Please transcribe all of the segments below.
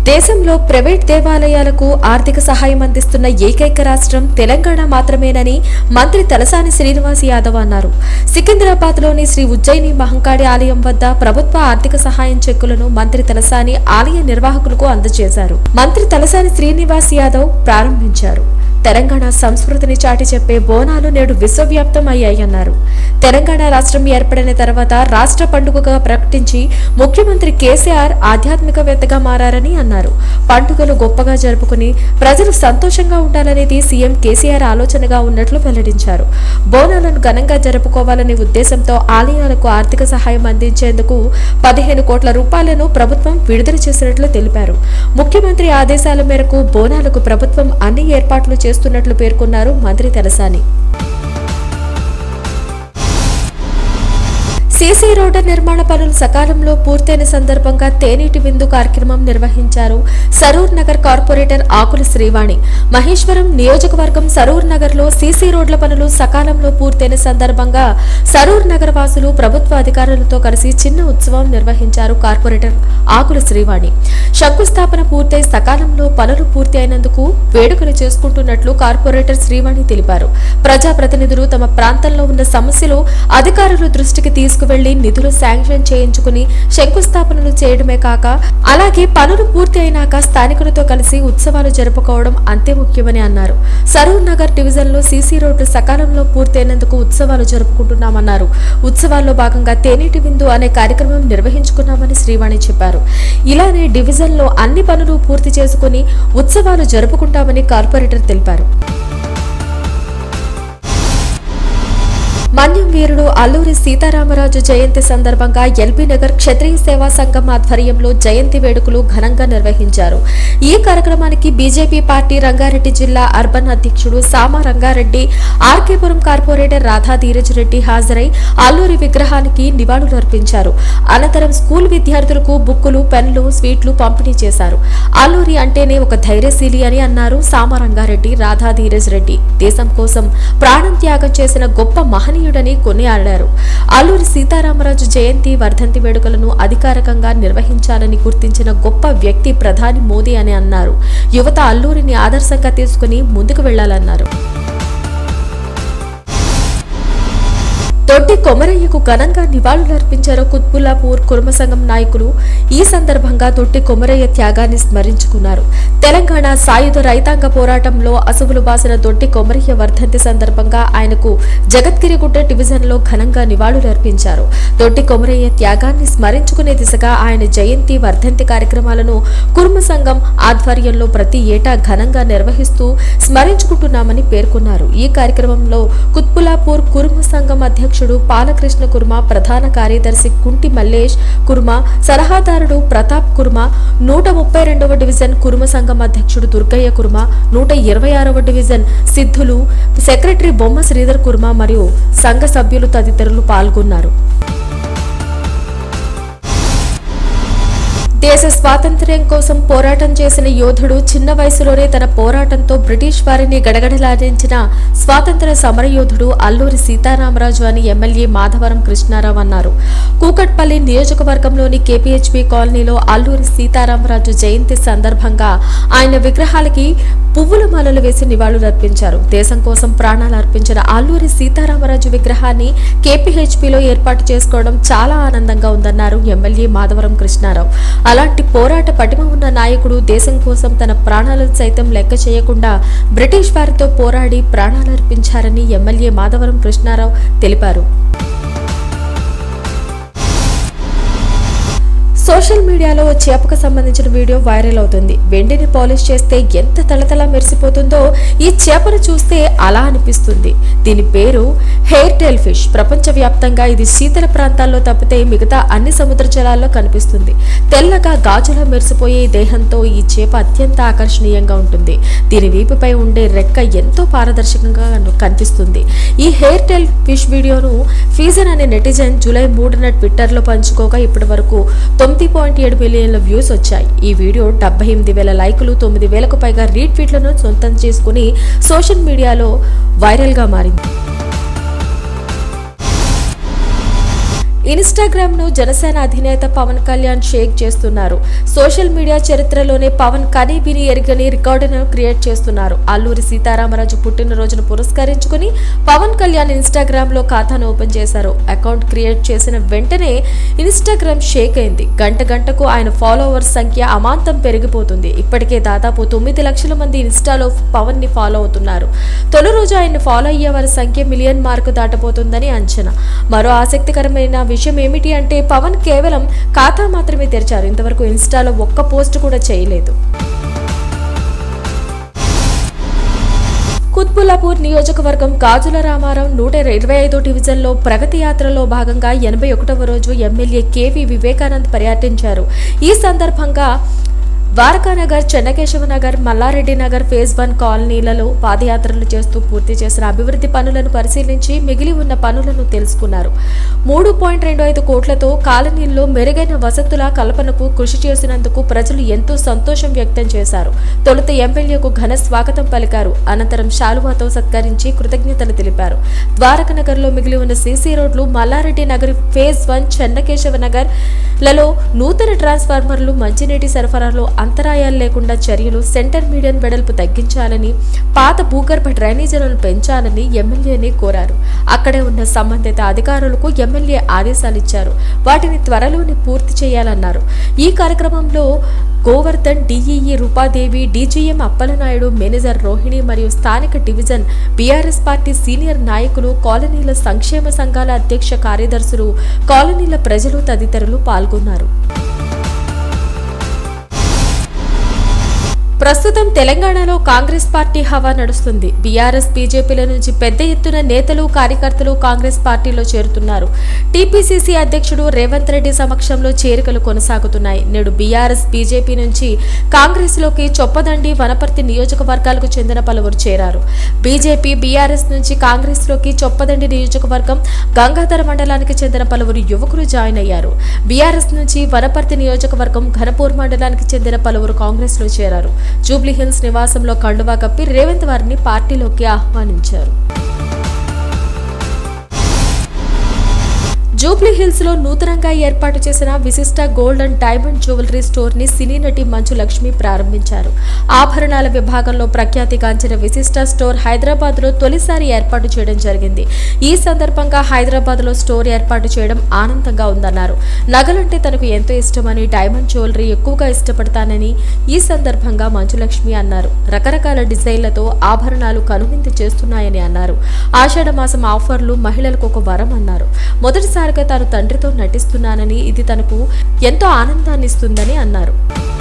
దేశంలో ప్రైవేట్ దేవాలయాలకు ఆర్థిక సహాయం అందిస్తున్న ఏకైక రాష్ట్రం తెలంగాణ మాత్రమేనని మంత్రి తలసాని శ్రీనివాస్ యాదవ్ అన్నారు సికింద్రాబాద్లోని శ్రీ ఉజ్జయిని మహంకాళి ఆలయం వద్ద ప్రభుత్వ ఆర్థిక సహాయం చెక్కులను మంత్రి తలసాని ఆలయ నిర్వాహకులకు అందజేశారు మంత్రి తలసాని శ్రీనివాస్ యాదవ్ ప్రారంభించారు తెలంగాణ సంస్కృతిని చాటి చెప్పే బోనాలు నేడు విశ్వవ్యాప్తం అయ్యాయన్నారు తెలంగాణ రాష్ట్రం ఏర్పడిన తర్వాత రాష్ట్ర పండుగగా ప్రకటించి ముఖ్యమంత్రి కేసీఆర్ ఆధ్యాత్మికవేత్తగా మారని అన్నారు పండుగలు గొప్పగా జరుపుకుని ప్రజలు సంతోషంగా ఉండాలనేది సీఎం కేసీఆర్ ఆలోచనగా ఉన్నట్లు వెల్లడించారు బోనాలను ఘనంగా జరుపుకోవాలనే ఉద్దేశంతో ఆలయాలకు ఆర్థిక సహాయం అందించేందుకు పదిహేను కోట్ల రూపాయలను ప్రభుత్వం విడుదల చేసినట్లు తెలిపారు ముఖ్యమంత్రి ఆదేశాల మేరకు బోనాలకు ప్రభుత్వం అన్ని ఏర్పాట్లు చేస్తున్నట్లు పేర్కొన్నారు మంత్రి తలసాని సీసీ రోడ్డు నిర్మాణ పనులు సకాలంలో పూర్తయిన సందర్భంగా తేనీటి విందు కార్యక్రమం నిర్వహించారు సరూర్ నగర్ కార్పొరేటర్ ఆకుల శ్రీవాణి మహేశ్వరం నియోజకవర్గం సరూర్ నగర్ లో సీసీ రోడ్ల పనులు సకాలంలో పూర్తయిన సందర్భంగా సరూర్ నగర వాసులు ప్రభుత్వ అధికారులతో కలిసి చిన్న ఉత్సవం నిర్వహించారు కార్పొరేటర్ ఆకుల శ్రీవాణి శంకుస్థాపన పూర్తయి సకాలంలో పనులు పూర్తి అయినందుకు వేడుకలు చేసుకుంటున్నట్లు కార్పొరేటర్ శ్రీవాణి తెలిపారు ప్రజాప్రతినిధులు తమ ప్రాంతంలో ఉన్న సమస్యలు అధికారుల దృష్టికి తీసుకువెళ్లి నిధులు శాంక్షన్ చేయించుకుని శంకుస్థాపనలు చేయడమే కాక అలాగే పనులు పూర్తి అయినాక స్థానికులతో కలిసి ఉత్సవాలు జరుపుకోవడం అంతే ముఖ్యమని అన్నారు సరూర్ నగర్ డివిజన్ లో సీసీ రోడ్లు సకాలంలో పూర్తయినందుకు ఉత్సవాలు జరుపుకుంటున్నామన్నారు ఉత్సవాల్లో భాగంగా తేనీటి విందు అనే కార్యక్రమం నిర్వహించుకున్నామని శ్రీవాణి చెప్పారు ఇలానే డివిజన్ లో అన్ని పనులు పూర్తి చేసుకుని ఉత్సవాలు జరుపుకుంటామని కార్పొరేటర్ తెలిపారు మన్యం వీరుడు అల్లూరి సీతారామరాజు జయంతి సందర్భంగా ఎల్బీ నగర్ క్షత్రియ సేవా సంఘం ఆధ్వర్యంలో జయంతి వేడుకలు ఘనంగా నిర్వహించారు ఈ కార్యక్రమానికి బీజేపీ పార్టీ రంగారెడ్డి జిల్లా అర్బన్ అధ్యక్షుడు సామా రంగారెడ్డి ఆర్కేపురం కార్పొరేటర్ రాధా ధీరజ్ రెడ్డి హాజరై అల్లూరి విగ్రహానికి నివాళులర్పించారు అనంతరం స్కూల్ విద్యార్థులకు బుక్కులు పెన్లు స్వీట్లు పంపిణీ చేశారు అల్లూరి అంటేనే ఒక ధైర్యశీలి అని అన్నారు సామా రంగారెడ్డి రాధా ధీరజ్ రెడ్డి దేశం కోసం ప్రాణం త్యాగం చేసిన గొప్ప మహనీయుడని కొనియాడారు అల్లూరి సీతారామరాజు జయంతి వర్ధంతి వేడుకలను అధికారికంగా నిర్వహించాలని గుర్తించిన గొప్ప వ్యక్తి ప్రధాని మోదీ అని అన్నారు యువత అల్లూరిని ఆదర్శంగా తీసుకుని ముందుకు వెళ్లాలన్నారు దొడ్డి కొమరయ్యకు ఘనంగా నివాళులర్పించారు కుత్బుల్లాపూర్ కుర్మ సంఘం నాయకులు ఈ సందర్భంగా దొడ్డి కొమరయ్య త్యాగాన్ని స్మరించుకున్నారు తెలంగాణ సాయుధ రైతాంగ పోరాటంలో అసువులు బాసిన దొడ్డి కొమరయ్య వర్ధంతి సందర్భంగా ఆయనకు జగద్గిరిగుట్ట డివిజన్లో ఘనంగా నివాళులర్పించారు దొడ్డి కొమరయ్య త్యాగాన్ని స్మరించుకునే దిశగా ఆయన జయంతి వర్ధంతి కార్యక్రమాలను కుర్మ సంఘం ఆధ్వర్యంలో ప్రతి ఏటా ఘనంగా నిర్వహిస్తూ స్మరించుకుంటున్నామని పేర్కొన్నారు ఈ కార్యక్రమంలో కుత్బులాపూర్ కుర్మ సంఘం అధ్యక్షుడు పాలకృష్ణ కుర్మ ప్రధాన కార్యదర్శి కుంటి మల్లేష్ కుర్మ సలహాదారుడు ప్రతాప్ కుర్మ నూట ముప్పై రెండవ డివిజన్ కుర్మ సంఘం అధ్యక్షుడు దుర్గయ్య కుర్మ నూట ఇరవై ఆరవ డివిజన్ సిద్ధులు సెక్రటరీ బొమ్మ శ్రీధర్ కుర్మ మరియు సంఘ సభ్యులు తదితరులు పాల్గొన్నారు దేశ స్వాతంత్ర్యం కోసం పోరాటం చేసిన యోధుడు చిన్న వయసులోనే తన పోరాటంతో బ్రిటిష్ వారిని గడగడలాడించిన స్వాతంత్ర సమరయోధుడు అల్లూరి సీతారామరాజు అని ఎమ్మెల్యే మాధవరం కృష్ణారావు అన్నారు కూకట్పల్లి నియోజకవర్గంలోని కేపీహెచ్బీ కాలనీలో అల్లూరి సీతారామరాజు జయంతి సందర్భంగా ఆయన విగ్రహాలకి పువ్వుల మాలలు వేసి నివాళులర్పించారు దేశం కోసం ప్రాణాలు అర్పించిన అల్లూరి సీతారామరాజు విగ్రహాన్ని కేపీహెచ్పీలో ఏర్పాటు చేసుకోవడం చాలా ఆనందంగా ఉందన్నారు ఎమ్మెల్యే మాధవరం కృష్ణారావు అలాంటి పోరాట పటిమ ఉన్న నాయకుడు దేశం కోసం తన ప్రాణాలను సైతం లెక్క చేయకుండా బ్రిటిష్ వారితో పోరాడి ప్రాణాలర్పించారని ఎమ్మెల్యే మాధవరం కృష్ణారావు తెలిపారు సోషల్ మీడియాలో ఓ చేపకు సంబంధించిన వీడియో వైరల్ అవుతుంది వెండిని పాలిష్ చేస్తే ఎంత తళతళ మెరిసిపోతుందో ఈ చేపను చూస్తే అలా అనిపిస్తుంది దీని పేరు హెయిర్ టెయిల్ ఫిష్ ప్రపంచవ్యాప్తంగా ఇది శీతల ప్రాంతాల్లో తప్పితే మిగతా అన్ని సముద్ర జలాల్లో కనిపిస్తుంది తెల్లగా గాజులా మెరిసిపోయే ఈ దేహంతో ఈ చేప అత్యంత ఆకర్షణీయంగా ఉంటుంది దీని వీపుపై ఉండే రెక్క ఎంతో పారదర్శకంగా కనిపిస్తుంది ఈ హెయిర్ టెయిల్ ఫిష్ వీడియోను ఫీజన్ అనే నెటిజన్ జూలై మూడున ట్విట్టర్లో పంచుకోగా ఇప్పటి వరకు తొమ్మిది పాయింట్ ఏడు మిలియన్ల వ్యూస్ వచ్చాయి ఈ వీడియో డెబ్బై ఎనిమిది వేల లైకులు తొమ్మిది వేలకు పైగా రీట్వీట్లను సొంతం చేసుకుని సోషల్ మీడియాలో వైరల్గా మారింది ఇన్స్టాగ్రామ్ ను జనసేన అధినేత పవన్ కళ్యాణ్ షేక్ చేస్తున్నారు సోషల్ మీడియా చరిత్రలోనే పవన్ కని విని ఎరగని రికార్డును క్రియేట్ చేస్తున్నారు అల్లూరి సీతారామరాజు పుట్టినరోజును పురస్కరించుకుని పవన్ కళ్యాణ్ ఇన్స్టాగ్రామ్ లో ఖాతాను ఓపెన్ చేశారు అకౌంట్ క్రియేట్ చేసిన వెంటనే ఇన్స్టాగ్రామ్ షేక్ అయింది గంట గంటకు ఆయన ఫాలోవర్స్ సంఖ్య అమాంతం పెరిగిపోతుంది ఇప్పటికే దాదాపు తొమ్మిది లక్షల మంది ఇన్స్టాలో పవన్ ని ఫాలో అవుతున్నారు తొలి రోజు ఆయన ఫాలో అయ్యే వారి సంఖ్య మిలియన్ మార్కు దాటబోతుందని అంచనా మరో ఆసక్తికరమైన విషయం ఏమిటి అంటే పవన్ కేవలం ఖాతా మాత్రమే తెరిచారు ఇంతవరకు ఇన్స్టాలో ఒక్క పోస్ట్ కూడా చేయలేదు కుత్బుల్లాపూర్ నియోజకవర్గం గాజుల రామారావు నూట ఇరవై ఐదో డివిజన్లో ప్రగతి యాత్రలో భాగంగా ఎనభై ఒకటవ రోజు ఎమ్మెల్యే కేవీ వివేకానంద్ పర్యటించారు ఈ సందర్భంగా ద్వారకానగర్ చెన్నకేశవ నగర్ మల్లారెడ్డి నగర్ ఫేజ్ వన్ కాలనీలలో పాదయాత్రలు చేస్తూ పూర్తి చేసిన అభివృద్ధి పనులను పరిశీలించి మిగిలి ఉన్న పనులను తెలుసుకున్నారు మూడు పాయింట్ రెండు ఐదు కోట్లతో కాలనీల్లో మెరుగైన వసతుల కల్పనకు కృషి చేసినందుకు ప్రజలు ఎంతో సంతోషం వ్యక్తం చేశారు తొలుత ఎమ్మెల్యేకు ఘన స్వాగతం పలికారు అనంతరం శాలువాతో సత్కరించి కృతజ్ఞతలు తెలిపారు ద్వారకనగర్లో మిగిలి ఉన్న సీసీ రోడ్లు మల్లారెడ్డి నగర్ ఫేజ్ వన్ చెన్నకేశవ నగర్ లలో నూతన ట్రాన్స్ఫార్మర్లు మంచినీటి సరఫరాలో అంతరాయాలు లేకుండా చర్యలు సెంటర్ మీడియన్ వెడల్పు తగ్గించాలని పాత భూగర్భ డ్రైనేజీలను పెంచాలని ఎమ్మెల్యేని కోరారు అక్కడే ఉన్న సంబంధిత అధికారులకు ఎమ్మెల్యే ఆదేశాలు ఇచ్చారు వాటిని త్వరలోనే పూర్తి చేయాలన్నారు ఈ కార్యక్రమంలో Govardhan DEE Rupadevi DGM Appalanaidu manager Rohini మరియు స్థానిక డివిజన్ బీఆర్ఎస్ పార్టీ సీనియర్ నాయకులు కాలనీల సంక్షేమ సంఘాల అధ్యక్ష కార్యదర్శులు కాలనీల ప్రజలు తదితరులు పాల్గొన్నారు ప్రస్తుతం తెలంగాణలో కాంగ్రెస్ పార్టీ హవా నడుస్తుంది బీఆర్ఎస్ బీజేపీల నుంచి పెద్ద ఎత్తున నేతలు కార్యకర్తలు కాంగ్రెస్ పార్టీలో చేరుతున్నారు టీపీసీసీ అధ్యక్షుడు రేవంత్ రెడ్డి సమక్షంలో చేరికలు కొనసాగుతున్నాయి నేడు బీఆర్ఎస్ బీజేపీ నుంచి కాంగ్రెస్ లోకి చొప్పదండి వనపర్తి నియోజకవర్గాలకు చెందిన పలువురు చేరారు బీజేపీ బీఆర్ఎస్ నుంచి కాంగ్రెస్ లోకి చొప్పదండి నియోజకవర్గం గంగాధర మండలానికి చెందిన పలువురు యువకులు జాయిన్ అయ్యారు బీఆర్ఎస్ నుంచి వనపర్తి నియోజకవర్గం ఘనపూర్ మండలానికి చెందిన పలువురు కాంగ్రెస్ లో చేరారు జూబ్లీ హిల్స్ నివాసంలో కండువా కప్పి రేవంత్ వారిని పార్టీలోకి ఆహ్వానించారు జూబ్లీ హిల్స్ లో నూతనంగా ఏర్పాటు చేసిన విశిష్ట gold and diamond jewellery store ని సినీ నటి మంచు లక్ష్మి ప్రారంభించారు ఆభరణాల విభాగంలో ప్రఖ్యాతిగాంచిన విశిష్ట స్టోర్ హైదరాబాద్ లో తొలిసారి ఏర్పాటు చేయడం జరిగింది ఈ సందర్భంగా హైదరాబాద్ లో స్టోర్ ఏర్పాటు చేయడం ఆనందంగా ఉందన్నారు నగలంటే తనకు ఎంతో ఇష్టమని డైమండ్ జ్యువెలరీ ఎక్కువగా ఇష్టపడతానని ఈ సందర్భంగా మంచులక్ష్మి అన్నారు రకరకాల డిజైన్లతో ఆభరణాలు కనువిందు చేస్తున్నాయని అన్నారు ఆషాఢ మాసం ఆఫర్లు మహిళలకు ఒక వరం అన్నారు మొదటిసారిగా తాను తండ్రితో నటిస్తున్నానని ఇది తనకు ఎంతో ఆనందాన్ని ఇస్తుందని అన్నారు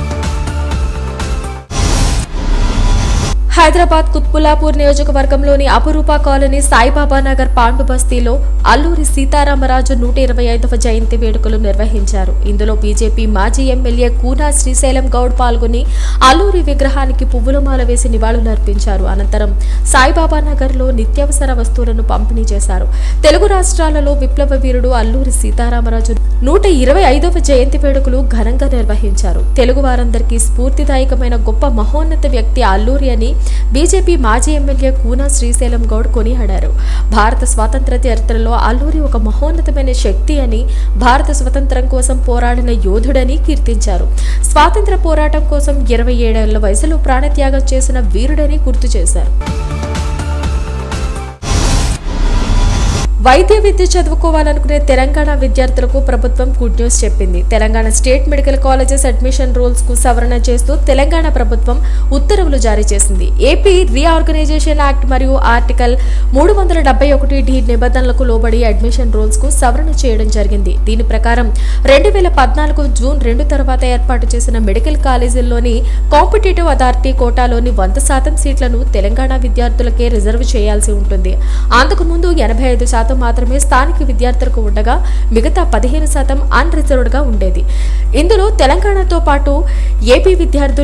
హైదరాబాద్ కుత్బుల్లాపూర్ నియోజకవర్గంలోని అపురూప కాలనీ సాయిబాబా నగర్ పాండు బస్తీలో అల్లూరి సీతారామరాజు నూట ఇరవై ఐదవ జయంతి వేడుకలు నిర్వహించారు ఇందులో బీజేపీ మాజీ ఎమ్మెల్యే కూనా శ్రీశైలం గౌడ్ పాల్గొని అల్లూరి విగ్రహానికి పువ్వులమాల వేసి నివాళులర్పించారు అనంతరం సాయిబాబా నగర్లో నిత్యావసర వస్తువులను పంపిణీ చేశారు తెలుగు రాష్ట్రాలలో విప్లవ వీరుడు అల్లూరి సీతారామరాజు నూట ఇరవై ఐదవ జయంతి వేడుకలు ఘనంగా నిర్వహించారు తెలుగు వారందరికీ స్ఫూర్తిదాయకమైన గొప్ప మహోన్నత వ్యక్తి అల్లూరి అని బీజేపీ మాజీ ఎమ్మెల్యే కూనా శ్రీశైలం గౌడ్ కొనియాడారు భారత స్వాతంత్ర చరిత్రలో అల్లూరి ఒక మహోన్నతమైన శక్తి అని భారత స్వతంత్రం కోసం పోరాడిన యోధుడని కీర్తించారు స్వాతంత్ర పోరాటం కోసం ఇరవై ఏడేళ్ల వయసులో ప్రాణత్యాగం చేసిన వీరుడని గుర్తు చేశారు వైద్య విద్య చదువుకోవాలనుకునే తెలంగాణ విద్యార్థులకు ప్రభుత్వం గుడ్ న్యూస్ చెప్పింది Telangana state medical colleges admission rules కు సవరణ చేస్తూ తెలంగాణ ప్రభుత్వం ఉత్తర్వులు జారీ చేసింది ఏపీ రీఆర్గనైజేషన్ యాక్ట్ మరియు ఆర్టికల్ మూడు వందల డెబ్బై ఒకటి డి నిబంధనలకు లోబడి అడ్మిషన్ రూల్స్ కు సవరణ చేయడం జరిగింది దీని ప్రకారం రెండు వేల పద్నాలుగు జూన్ రెండు తర్వాత ఏర్పాటు చేసిన మెడికల్ కాలేజీల్లోని కాంపిటేటివ్ అథారిటీ కోటాలోని వంద శాతం సీట్లను తెలంగాణ విద్యార్థులకే రిజర్వ్ చేయాల్సి ఉంటుంది అంతకుముందు ఎనభై ఐదు శాతం మాత్రమే స్థానిక విద్యార్థులకు ఉండగా మిగతా పదిహేను శాతం అన్రిజర్వ్డ్ గా ఉండేది ఇందులో తెలంగాణతో పాటు ఏపీ విద్యార్థులు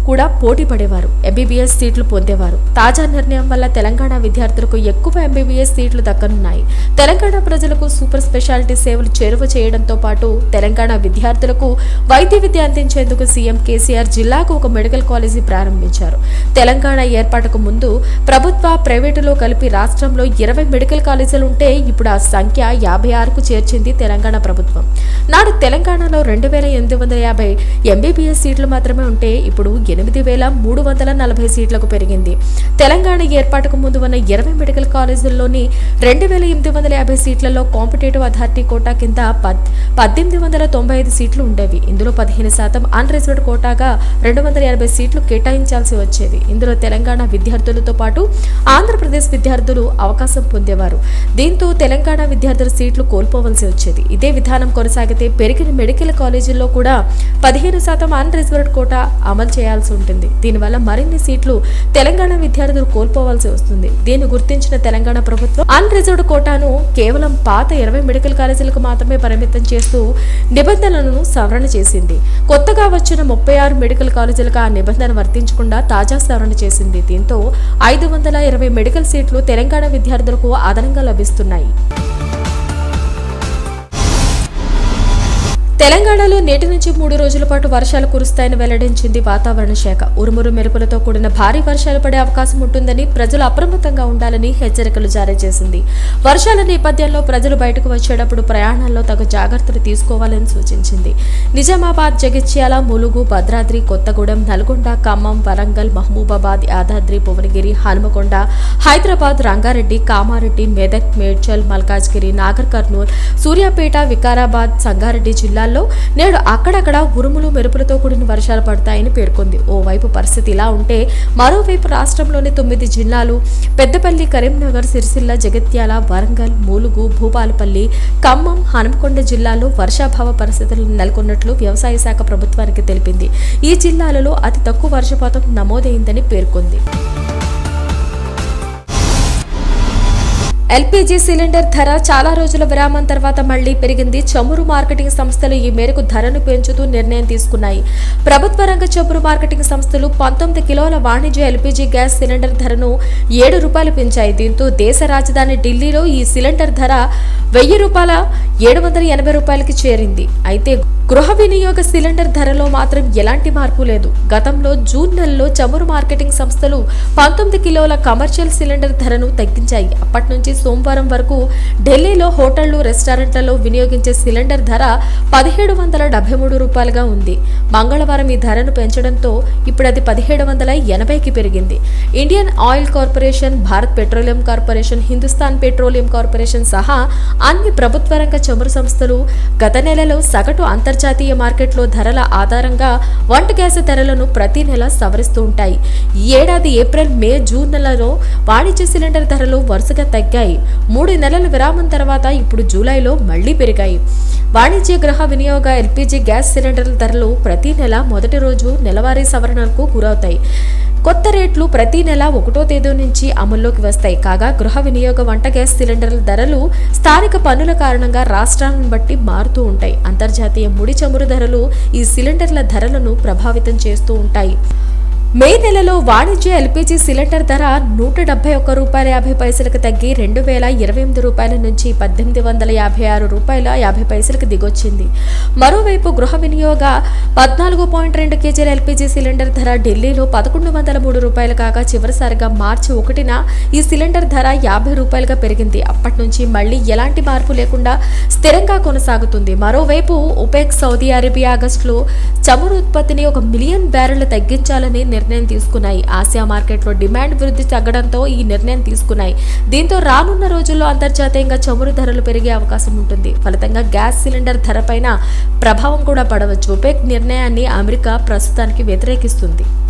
కూడా పోటీ పడేవారు ఎంబీబీఎస్ సీట్లు పొందేవారు తాజా నిర్ణయం వల్ల తెలంగాణ విద్యార్థులకు ఎక్కువ ఎంబీబీఎస్ సీట్లు దక్కనున్నాయి తెలంగాణ ప్రజలకు సూపర్ స్పెషాలిటీ సేవలు చేరువ చేయడంతో పాటు తెలంగాణ విద్యార్థులకు వైద్య విద్య అందించేందుకు సీఎం కేసీఆర్ జిల్లాకు ఒక మెడికల్ కాలేజీ ప్రారంభించారు తెలంగాణ ఏర్పాటుకు ముందు ప్రభుత్వ ప్రైవేటులో కలిపి రాష్ట్రంలో ఇరవై మెడికల్ కాలేజీలు ఉంటే ఇప్పుడు ఆ సంఖ్య యాభై ఆరుకు చేర్చింది తెలంగాణ ప్రభుత్వం నాడు తెలంగాణలో రెండు వేల ఎనిమిది వందల యాభై ఎంబీబీఎస్ సీట్లు మాత్రమే ఉంటే ఇప్పుడు ఎనిమిది వేల మూడు వందల నలభై సీట్లకు పెరిగింది తెలంగాణ ఏర్పాటుకు ముందు ఉన్న ఇరవై మెడికల్ కాలేజీల్లోని రెండు వేల ఎనిమిది వందల యాభై సీట్లలో కాంపిటేటివ్ అథారిటీ కోటా కింద పద్ పద్దెనిమిది వందల తొంభై ఐదు సీట్లు ఉండేవి ఇందులో పదిహేను శాతం అన్రిజర్వ్డ్ కోటాగా రెండు వందల ఎనభై సీట్లు కేటాయించాల్సి వచ్చేది ఇందులో తెలంగాణ విద్యార్థులతో పాటు ఆంధ్రప్రదేశ్ విద్యార్థులు అవకాశం పొందేవారు దీంతో తెలంగాణ విద్యార్థుల సీట్లు కోల్పోవలసి వచ్చేది ఇదే విధానం కొనసాగితే పెరిగిన మెడికల్ కాలేజీల్లో కూడా పదిహేను శాతం అన్రిజర్వ్డ్ కోటా అమలు చేయాల్సి ఉంటుంది దీనివల్ల మరిన్ని సీట్లు తెలంగాణ విద్యార్థులు కోల్పోవాల్సి వస్తుంది దీన్ని గుర్తించిన తెలంగాణ ప్రభుత్వం అన్రిజర్వ్డ్ కోటాను కేవలం పాత ఇరవై మెడికల్ కాలేజీలకు మాత్రమే పరిమితం చేస్తూ నిబంధనలను సవరణ చేసింది కొత్తగా వచ్చిన ముప్పై ఆరు మెడికల్ కాలేజీలకు ఆ నిబంధన వర్తించకుండా తాజా సవరణ చేసింది దీంతో ఐదు వందల ఇరవై మెడికల్ సీట్లు తెలంగాణ విద్యార్థులకు అదనంగా లభిస్తున్నాయి తెలంగాణలో నేటి నుంచి మూడు రోజుల పాటు వర్షాలు కురుస్తాయని వెల్లడించింది వాతావరణ శాఖ ఉరుమురు మెరుపులతో కూడిన భారీ వర్షాలు పడే అవకాశం ఉంటుందని ప్రజలు అప్రమత్తంగా ఉండాలని హెచ్చరికలు జారీ చేసింది వర్షాల నేపథ్యంలో ప్రజలు బయటకు వచ్చేటప్పుడు ప్రయాణాల్లో తగు జాగ్రత్తలు తీసుకోవాలని సూచించింది నిజామాబాద్ జగిత్యాల ములుగు భద్రాద్రి కొత్తగూడెం నల్గొండ ఖమ్మం వరంగల్ మహబూబాబాద్ యాదాద్రి భువనగిరి హనుమకొండ హైదరాబాద్ రంగారెడ్డి కామారెడ్డి మెదక్ మేడ్చల్ మల్కాజ్గిరి నాగర్ కర్నూల్ సూర్యాపేట వికారాబాద్ సంగారెడ్డి జిల్లాల్లో నేడు అక్కడక్కడ ఉరుములు మెరుపులతో కూడిన వర్షాలు పడతాయని పేర్కొంది ఓవైపు పరిస్థితి ఇలా ఉంటే మరోవైపు రాష్ట్రంలోని తొమ్మిది జిల్లాలు పెద్దపల్లి కరీంనగర్ సిరిసిల్ల జగిత్యాల వరంగల్ మూలుగు భూపాలపల్లి ఖమ్మం హనుమకొండ జిల్లాల్లో వర్షాభావ పరిస్థితులు నెలకొన్నట్లు వ్యవసాయ శాఖ ప్రభుత్వానికి తెలిపింది ఈ జిల్లాలలో అతి తక్కువ వర్షపాతం నమోదైందని పేర్కొంది ఎల్పీజీ సిలిండర్ ధర చాలా రోజుల విరామం తర్వాత మళ్లీ పెరిగింది చమురు మార్కెటింగ్ సంస్థలు ఈ మేరకు ధరను పెంచుతూ నిర్ణయం తీసుకున్నాయి ప్రభుత్వ రంగ చమురు మార్కెటింగ్ సంస్థలు పంతొమ్మిది కిలోల వాణిజ్య ఎల్పీజీ గ్యాస్ సిలిండర్ ధరను ఏడు రూపాయలు పెంచాయి దీంతో దేశ రాజధాని ఢిల్లీలో ఈ సిలిండర్ ధర వెయ్యి రూపాయల ఏడు వందల ఎనభై రూపాయలకి చేరింది అయితే గృహ వినియోగ సిలిండర్ ధరలో మాత్రం ఎలాంటి మార్పు లేదు గతంలో జూన్ నెలలో చమురు మార్కెటింగ్ సంస్థలు పంతొమ్మిది కిలోల కమర్షియల్ సిలిండర్ ధరను తగ్గించాయి అప్పటి నుంచి సోమవారం వరకు ఢిల్లీలో హోటళ్లు రెస్టారెంట్లలో వినియోగించే సిలిండర్ ధర పదిహేడు వందల డెబ్బై మూడు రూపాయలుగా ఉంది మంగళవారం ఈ ధరను పెంచడంతో ఇప్పుడు అది పదిహేడు వందల ఎనభైకి పెరిగింది Indian Oil Corporation Bharat Petroleum Corporation Hindustan Petroleum Corporation సహా అన్ని ప్రభుత్వ రంగ చమురు సంస్థలు గత నెలలో సగటు అంతర్జాతీయ మార్కెట్లో ధరల ఆధారంగా వంట గ్యాస్ ధరలను ప్రతి నెల సవరిస్తూ ఉంటాయి ఈ ఏడాది ఏప్రిల్ మే జూన్ నెలలో వాణిజ్య సిలిండర్ ధరలు వరుసగా తగ్గాయి మూడు నెలల విరామం తర్వాత ఇప్పుడు జూలైలో మళ్లీ పెరిగాయి వాణిజ్య గృహ వినియోగ ఎల్పీజీ గ్యాస్ సిలిండర్ల ధరలు ప్రతి నెల మొదటి రోజు నెలవారీ సవరణలకు గురవుతాయి కొత్త రేట్లు ప్రతి నెల ఒకటో తేదీ నుంచి అమల్లోకి వస్తాయి కాగా గృహ వినియోగ వంట గ్యాస్ సిలిండర్ల ధరలు స్థానిక పన్నుల కారణంగా రాష్ట్రాలను బట్టి మారుతూ ఉంటాయి అంతర్జాతీయ ముడి చమురు ధరలు ఈ సిలిండర్ల ధరలను ప్రభావితం చేస్తూ ఉంటాయి మే నెలలో వాణిజ్య ఎల్పీజీ సిలిండర్ ధర నూట డెబ్బై ఒక్క రూపాయల యాభై పైసలకు తగ్గి రెండు వేల ఇరవై ఎనిమిది రూపాయల నుంచి పద్దెనిమిది వందల యాభై ఆరు రూపాయల యాభై పైసలకు దిగొచ్చింది మరోవైపు గృహ వినియోగ పద్నాలుగు పాయింట్ రెండు కేజీల ఎల్పీజీ సిలిండర్ ధర ఢిల్లీలో పదకొండు వందల మూడు రూపాయలు కాగా చివరిసారిగా మార్చి ఒకటిన ఈ సిలిండర్ ధర యాభై రూపాయలుగా పెరిగింది అప్పటి నుంచి మళ్లీ ఎలాంటి మార్పు లేకుండా స్థిరంగా కొనసాగుతుంది మరోవైపు ఒపెక్ సౌదీ అరేబియా ఆగస్టులో చమురు ఉత్పత్తిని ఒక మిలియన్ బ్యారెళ్లు తగ్గించాలని నిర్ణయం తీసుకున్నాయి ఆసియా మార్కెట్లో డిమాండ్ వృద్ధి తగ్గడంతో ఈ నిర్ణయం తీసుకున్నాయి దీంతో రానున్న రోజుల్లో అంతర్జాతీయంగా చమురు ధరలు పెరిగే అవకాశం ఉంటుంది ఫలితంగా గ్యాస్ సిలిండర్ ధరపైన ప్రభావం కూడా పడవచ్చు ఒపెక్ నిర్ణయాన్ని అమెరికా ప్రస్తుతానికి వ్యతిరేకిస్తుంది